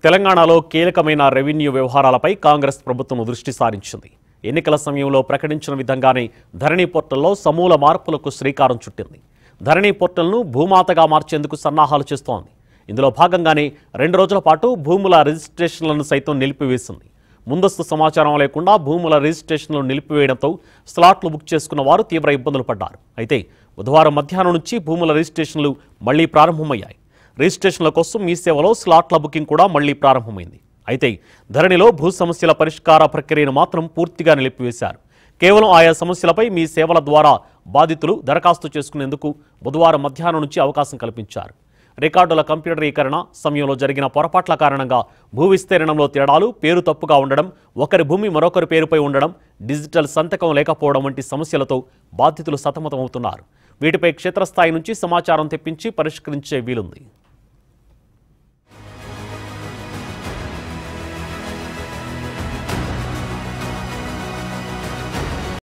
తెలంగాణలో కీలకమైన రెవెన్యూ వ్యవహారాలపై కాంగ్రెస్ ప్రభుత్వం దృష్టి సారించింది ఎన్నికల సమయంలో ప్రకటించిన విధంగానే ధరణి పోర్టల్లో సమూల మార్పులకు శ్రీకారం చుట్టింది ధరణి పోర్టల్ను భూమాతగా మార్చేందుకు సన్నాహాలు చేస్తోంది ఇందులో భాగంగానే రెండు రోజుల పాటు భూముల రిజిస్ట్రేషన్లను సైతం నిలిపివేసింది ముందస్తు సమాచారం లేకుండా భూముల రిజిస్ట్రేషన్లు నిలిపివేయడంతో స్లాట్లు బుక్ చేసుకున్న వారు తీవ్ర ఇబ్బందులు పడ్డారు అయితే బుధవారం మధ్యాహ్నం నుంచి భూముల రిజిస్ట్రేషన్లు మళ్లీ ప్రారంభమయ్యాయి రిజిస్ట్రేషన్ల కోసం మీ సేవలో స్లాట్ల బుకింగ్ కూడా మళ్లీ ప్రారంభమైంది అయితే ధరణిలో భూ సమస్యల పరిష్కార ప్రక్రియను మాత్రం పూర్తిగా నిలిపివేశారు కేవలం ఆయా సమస్యలపై మీ సేవల ద్వారా బాధితులు దరఖాస్తు చేసుకునేందుకు బుధవారం మధ్యాహ్నం నుంచి అవకాశం కల్పించారు రికార్డుల కంప్యూటరీకరణ సమయంలో జరిగిన పొరపాట్ల కారణంగా భూ విస్తీర్ణంలో తేడాలు పేరు తప్పుగా ఉండడం ఒకరి భూమి మరొకరి పేరుపై ఉండడం డిజిటల్ సంతకం లేకపోవడం వంటి సమస్యలతో బాధితులు సతమతమవుతున్నారు వీటిపై క్షేత్రస్థాయి నుంచి సమాచారం తెప్పించి పరిష్కరించే వీలుంది